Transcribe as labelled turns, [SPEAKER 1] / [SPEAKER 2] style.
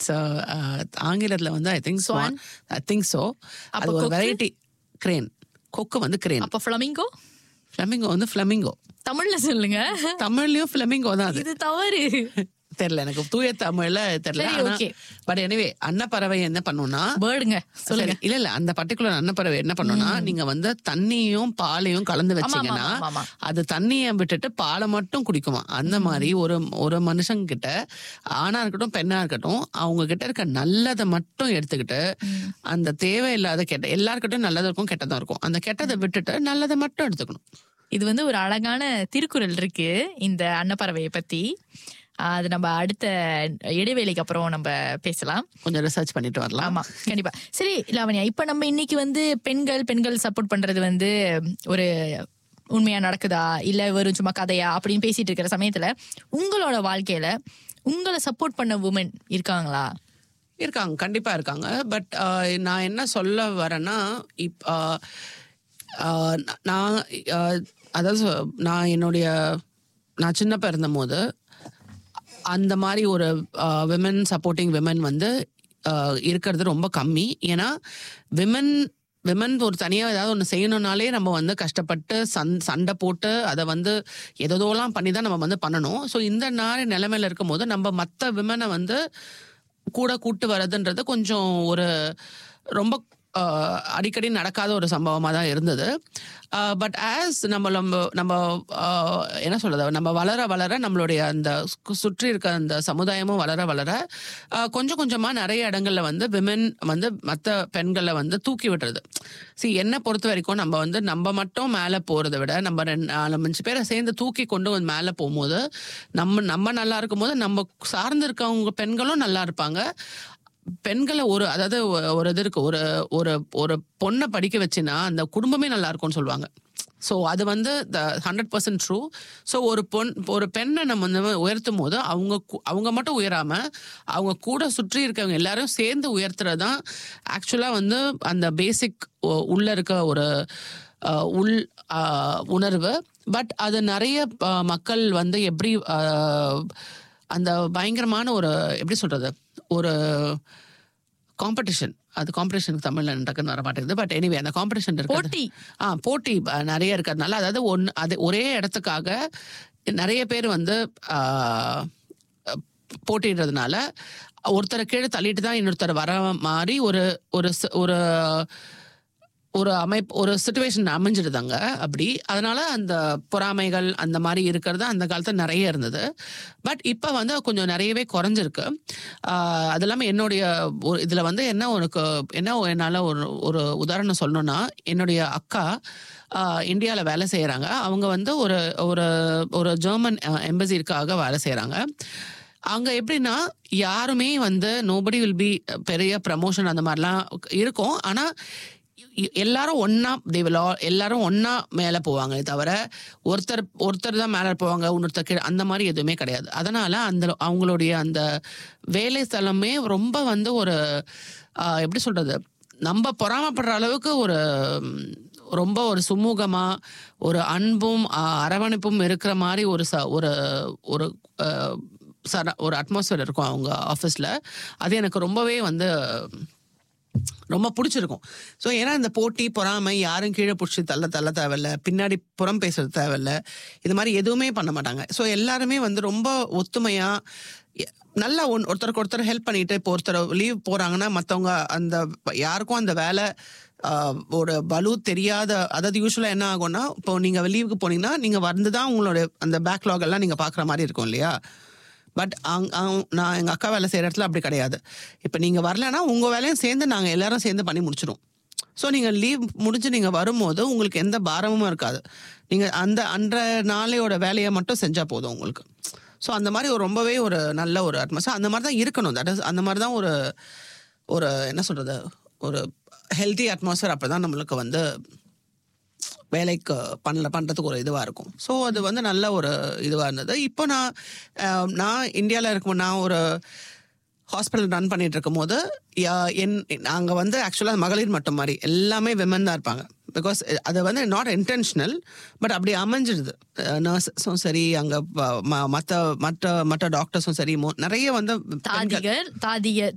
[SPEAKER 1] It's ஆங்கிலத்துல வந்து I think
[SPEAKER 2] Swan?
[SPEAKER 1] I think so
[SPEAKER 2] அப்ப
[SPEAKER 1] அது ஒரு
[SPEAKER 2] கொக்கு?
[SPEAKER 1] வெரைட்டி கிரேன் கொக்கு வந்து கிரேன்
[SPEAKER 2] அப்ப ஃபிளமிங்கோ
[SPEAKER 1] ஃபிளமிங்கோ வந்து ஃபிளமிங்கோ
[SPEAKER 2] தமிழ்ல சொல்லுங்க
[SPEAKER 1] தமிழ்லயும் ஃபிளமிங்கோ தான் அது
[SPEAKER 2] இது தவறு
[SPEAKER 1] தெரியல எனக்கு தூய தமிழ்ல தெரியல
[SPEAKER 2] சரி, okay.
[SPEAKER 1] பட் எனிவே அன்னப்பறவை என்ன பண்ணும்னா
[SPEAKER 2] பேர்டுங்க சொல்லுங்க
[SPEAKER 1] சரி, இல்ல இல்ல அந்த பர்டிகுலர் அன்னப்பறவை என்ன பண்ணும்னா நீங்க வந்து தண்ணியும் பாலையும் கலந்து வச்சீங்கன்னா
[SPEAKER 2] ஆமா, ஆமா.
[SPEAKER 1] அது தண்ணியை விட்டுட்டு பாலை மட்டும் குடிக்குமா அந்த மாதிரி ஒரு ஒரு மனுஷங்க கிட்ட ஆணா இருக்கட்டும் பெண்ணா இருக்கட்டும் அவங்க கிட்ட இருக்க நல்லதை மட்டும் எடுத்துக்கிட்டு அந்த தேவையில்லாத கெட்ட எல்லாருக்கிட்டும் நல்லதும் இருக்கும் கெட்டதும் இருக்கும் அந்த கெட்டதை விட்டுட்டு நல்லதை மட்டும் எடுத்துக்கணும்
[SPEAKER 2] இது வந்து ஒரு அழகான திருக்குறள் இருக்கு இந்த அன்னப்பறவையை பத்தி ஆஹ் அது நம்ம அடுத்த இடைவேளைக்கு அப்புறம் நம்ம பேசலாம்
[SPEAKER 1] கொஞ்சம் ரிசர்ச் பண்ணிட்டு வரலாம்
[SPEAKER 2] ஆமா கண்டிப்பா சரி லாவண்யா இப்ப நம்ம இன்னைக்கு வந்து பெண்கள் பெண்கள் சப்போர்ட் பண்றது வந்து ஒரு உண்மையா நடக்குதா இல்ல வெறும் சும்மா கதையா அப்படின்னு பேசிட்டு இருக்கிற சமயத்துல உங்களோட வாழ்க்கையில உங்களை சப்போர்ட் பண்ண உமன் இருக்காங்களா
[SPEAKER 1] இருக்காங்க கண்டிப்பா இருக்காங்க பட் நான் என்ன சொல்ல வரேன்னா இப் ஆஹ், ஆஹ், நான் ஆஹ், அதாவது சொ- நான் என்னுடைய நான் சின்னப்ப இருந்தபோது அந்த மாதிரி ஒரு விமன் சப்போர்ட்டிங் விமன் வந்து ஆஹ், இருக்கிறது ரொம்ப கம்மி ஏன்னா விமன் விமன் ஒரு தனியாக ஏதாவது ஒன்று செய்யணும்னாலே நம்ம வந்து கஷ்டப்பட்டு சன் சண்டை போட்டு அதை வந்து எதோதோலாம் பண்ணி தான் நம்ம வந்து பண்ணணும் ஸோ இந்த நாள் நிலைமையில இருக்கும்போது நம்ம மற்ற விமனை வந்து கூட கூட்டு வர்றதுன்றது கொஞ்சம் ஒரு ரொம்ப ஆஹ், அடிக்கடி நடக்காத ஒரு சம்பவமாக தான் இருந்தது பட் ஆஸ் நம்ம நம்ம நம்ம ஆஹ், என்ன சொல்றது நம்ம வளர வளர நம்மளுடைய அந்த சு- சுற்றி இருக்க அந்த சமுதாயமும் வளர வளர ஆஹ், கொஞ்சம் கொஞ்சமாக நிறைய இடங்கள்ல வந்து விமன் வந்து மற்ற பெண்களை வந்து தூக்கி விடுறது சி என்னை பொறுத்த வரைக்கும் நம்ம வந்து நம்ம மட்டும் மேலே போகிறத விட நம்ம ரெண்டு நாலு அஞ்சு பேரை சேர்ந்து தூக்கி கொண்டு வந்து மேலே போகும்போது நம்ம நம்ம நல்லா இருக்கும்போது நம்ம சார்ந்து இருக்கவங்க பெண்களும் நல்லா இருப்பாங்க பெண்களை ஒரு அதாவது ஒ- ஒரு இது இருக்கு ஒரு ஒரு ஒரு பொண்ணை படிக்க வச்சுன்னா அந்த குடும்பமே நல்லா இருக்கும்னு சொல்லுவாங்க ஸோ அது வந்து the hundred percent true so ஒரு பொன் ஒரு பெண்ணை நம்ம வந்து உயர்த்தும் போது அவங்க கு- அவங்க மட்டும் உயராம அவங்க கூட சுற்றி இருக்கவங்க எல்லாரும் சேர்ந்து உயர்த்துறது தான் ஆக்சுவலாக வந்து அந்த பேசிக் உள்ள இருக்க ஒரு அஹ், உள் அஹ், உணர்வு பட் அது நிறைய அஹ், மக்கள் வந்து எப்படி அஹ், அந்த பயங்கரமான ஒரு எப்படி சொல்றது ஒரு காம்படிஷன் அது காம்படிஷனுக்கு தமிழ்ல டக்குன்னு வர மாட்டேங்குது பட் எனிவே அந்த காம்படிஷன் இருக்கு
[SPEAKER 2] போட்டி
[SPEAKER 1] ஆ போட்டி அஹ், நிறைய இருக்கிறதுனால அதாவது ஒன்று அது ஒரே இடத்துக்காக நிறைய பேர் வந்து ஆஹ், போட்டிடுறதுனால ஒருத்தரை கீழே தள்ளிட்டு தான் இன்னொருத்தர் வர மாதிரி ஒரு ஒரு ச- ஒரு ஒரு அமைப்பு ஒரு சுச்சுவேஷன் அமைஞ்சிடுதாங்க அப்படி அதனால அந்த பொறாமைகள் அந்த மாதிரி இருக்கிறது அந்த காலத்தில் நிறைய இருந்தது பட் இப்போ வந்து கொஞ்சம் நிறையவே குறைஞ்சிருக்கு ஆஹ் அது இல்லாமல் என்னுடைய ஒரு இதில் வந்து என்ன உனக்கு என்ன என்னால் ஒரு ஒரு உதாரணம் சொல்லணும்னா என்னுடைய அக்கா இந்தியாவில் வேலை செய்கிறாங்க அவங்க வந்து ஒரு ஒரு ஒரு ஜெர்மன் எம்பசிற்காக வேலை செய்கிறாங்க அங்க எப்படின்னா யாருமே வந்து நோபடி வில் பி பெரிய ப்ரமோஷன் அந்த மாதிரிலாம் இருக்கும் ஆனா எ- எல்லாரும் ஒண்ணா they will all எல்லாரும் ஒண்ணா மேல போவாங்க தவிர ஒருத்தர் ஒருத்தர் தான் மேல போவாங்க இன்னொருத்தர் கீழே அந்த மாதிரி எதுவுமே கிடையாது அதனால அந்த அவங்களுடைய அந்த வேலை ஸ்தலமே ரொம்ப வந்து ஒரு ஆஹ், எப்படி சொல்றது நம்ம பொறாமப்படுற அளவுக்கு ஒரு ம், ரொம்ப ஒரு சுமூகமா ஒரு அன்பும் ஆஹ், அரவணைப்பும் இருக்கிற மாதிரி ஒரு ச ஒரு ஒரு ஆஹ், சர ஒரு அட்மாஸ்பியர் இருக்கும் அவங்க ஆஃபீஸில் அது எனக்கு ரொம்பவே வந்து ரொம்ப பிடிச்சிருக்கும் ஸோ ஏன்னா இந்த போட்டி பொறாமை யாரும் கீழே பிடிச்சி தள்ள தள்ள தேவையில்ல பின்னாடி புறம் பேசுறது தேவையில்ல இது மாதிரி எதுவுமே பண்ண மாட்டாங்க ஸோ எல்லாருமே வந்து ரொம்ப ஒத்துமையா எ- நல்லா ஒன் ஒருத்தருக்கு ஒருத்தர் ஹெல்ப் பண்ணிட்டு இப்போ ஒருத்தர் லீவ் போறாங்கன்னா மற்றவங்க அந்த யாருக்கும் அந்த வேலை ஆஹ், ஒரு பலு தெரியாத அதாவது யூஸ்வலாக என்ன ஆகும்னா இப்போ நீங்கள் லீவுக்கு போனீங்கன்னா நீங்கள் வந்து தான் உங்களோட அந்த பேக்லாக் எல்லாம் நீங்கள் பார்க்குற மாதிரி இருக்கும் இல்லையா பட் அங் அங்- நான் எங்கள் அக்கா வேலை செய்கிற இடத்துல அப்படி கிடையாது இப்போ நீங்கள் வரலன்னா உங்கள் வேலையும் சேர்ந்து நாங்கள் எல்லாரும் சேர்ந்து பண்ணி முடிச்சிடும் ஸோ நீங்கள் லீவ் முடிஞ்சு நீங்கள் வரும்போது உங்களுக்கு எந்த பாரமும் இருக்காது நீங்கள் அந்த அன்ற நாளையோட வேலையை மட்டும் செஞ்சால் போதும் உங்களுக்கு ஸோ அந்த மாதிரி ஒரு ரொம்பவே ஒரு நல்ல ஒரு அட்மாஸ்பியர் அந்த மாதிரி தான் இருக்கணும் தட் இஸ் அந்த மாதிரி தான் ஒரு ஒரு என்ன சொல்கிறது ஒரு ஹெல்தி அட்மாஸ்பியர் அப்போ தான் நம்மளுக்கு வந்து வேலைக்கு பண்ணல பண்ணுறதுக்கு ஒரு இதுவாக இருக்கும் ஸோ அது வந்து நல்ல ஒரு இதுவாக இருந்தது இப்போ நான் அஹ், நான் இந்தியாவில் இருக்கும் நான் ஒரு ஹாஸ்பிட்டல் ரன் பண்ணிட்டு இருக்கும்போது யா- என் நாங்கள் வந்து ஆக்சுவலாக மகளிர் மட்டும் மாதிரி எல்லாமே விமன் தான் இருப்பாங்க பிகாஸ் அது வந்து நாட் இன்டென்ஷனல் பட் அப்படி அமைஞ்சிடுது நர்ஸஸும் சரி அங்கே மற்ற மற்ற மற்ற டாக்டர்ஸும் சரி மோ- நிறைய வந்து பெண்கள்
[SPEAKER 2] தாதிகர் தாதிக